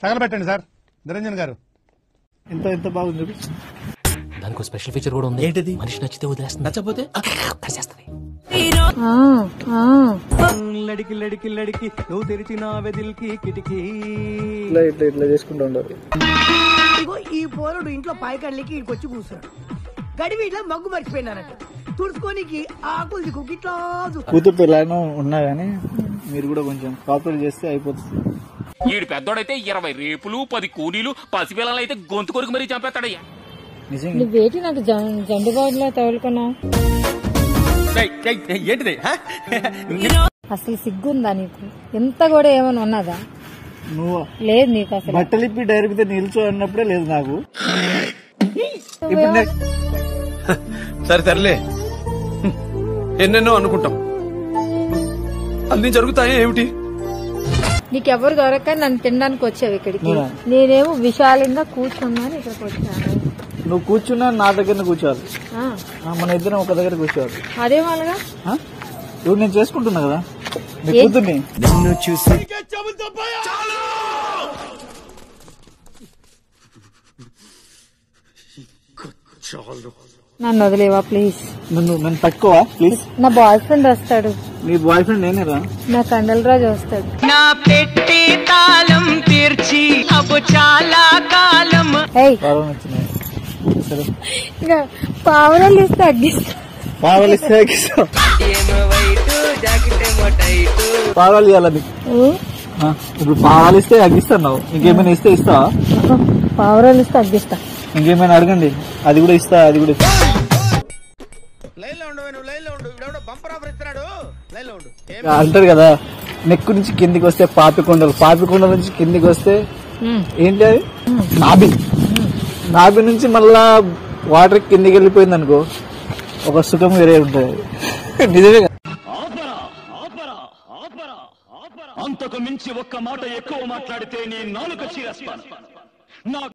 తగలబెట్టండి sir Niranjan గారు ఎంత ఎంత బాగుంది చూపి దానికి స్పెషల్ ఫీచర్ కూడా ఉంది ఏంటిది? మనిషి నచ్చితే వదిలేస్తుంది నచ్చపోతే కరిచేస్తుంది లడికి లడికి లడికి నువ్వు తెరిచిన వెదిల్కి కిటికీ ఇట్లా ఇట్లా ఇట్లా చేసుకుంటూ ఉండాలి ఇగో ఈ పోరుడు ఇంట్లో పాయకళ్ళకి ఇక్కడికి వచ్చి కూర్చున్నాడు గడివి ఇట్లా మగ్గు మర్చిపోయినారట తుడుచుకోనికి ఆకులు దిక్కు ఇట్లా చూ- కూతురు పిల్లను ఉన్నా గానీ మీరు కూడా కొంచెం కాపరేట్ చేస్తే అయిపోతుంది ఈడు పెద్దోడైతే ఇరవై రేపులు పది కూలీలు పసిపిల్లలైతే గొంతు కొరికి మరీ చంపేస్తాడయ్యా నిజంగా నువ్వేటి నాకు జం- జండు బాబులా తగులుకున్నావు ఏంటిది హ? అసలు సిగ్గుందా నీకు ఎంత కూడా ఏమైనా ఉన్నదా నువ్వు లేదు నీకు అసలు బట్టలిప్పి డైరెక్ట్ నిల్చో అన్నప్పుడే లేదు నాకు ఇప్పుడు నెక్స్ట్ సరే తరలే ఎన్నెన్నో అనుకుంటాం అన్ని జరుగుతాయా ఏమిటి నీకెవరు దొరక్క నన్ను తినడానికి వచ్చావు ఇక్కడికి నేనా? నేనేమో విశాలంగా కూర్చున్నాను ఇక్కడికి వచ్చాను నువ్వు కూర్చున్నా నా దగ్గర కూర్చోవాలి ఆ, ఆ, మన ఇద్దరం ఒక దగ్గర కూర్చోవాలి అదేం అలాగా ఆ? ఇప్పుడు నేను చేసుకుంటున్నా కదా నీ ఏ- కూతుర్ని నిన్ను చూసి నన్ను వదిలేవా ప్లీజ్ నన్ను నన్ను తక్కువ ప్లీజ్ నా బాయ్ ఫ్రెండ్ వస్తాడు నీ బాయ్ ఫ్రెండ్ నేనేరా నా కండల రాజు వస్తాడు నా పెట్టి తాళం తీర్చి అబ్బు చాలా కాలం ఏయ్ పావురం వచ్చినాయి సరే ఇంకా పావురాలు ఇస్తే తగ్గిస్తా పావురాలు ఇస్తే ఎక్కిస్తాం. పావురాలు ఇవ్వాలి నీకు ఏ? ఆ, ఇప్పుడు పావురాలు ఇస్తే అగ్గిస్తున్నావు ఇంకేమైనా ఇస్తే ఇస్తావా పావురాలు ఇస్తే తగ్గిస్తా ఇంకేమైనా అడగండి అది కూడా ఇస్తా అది కూడా ఇస్తా ఆ, అంటారు కదా నెక్కు నుంచి కిందికి వస్తే పాపికొండలు పాపికొండల నుంచి కిందికి వస్తే ఏంటి అది నాభి నాభి నుంచి మళ్ళా వాటర్ కిందికి వెళ్ళిపోయింది అనుకో ఒక సుఖం వేరే ఉంటుంది నిజమే కదా? అంతకు మించి ఒక్క మాట ఎక్కువ మాట్లాడితే నీ నాలుక చీరేస్తాను నా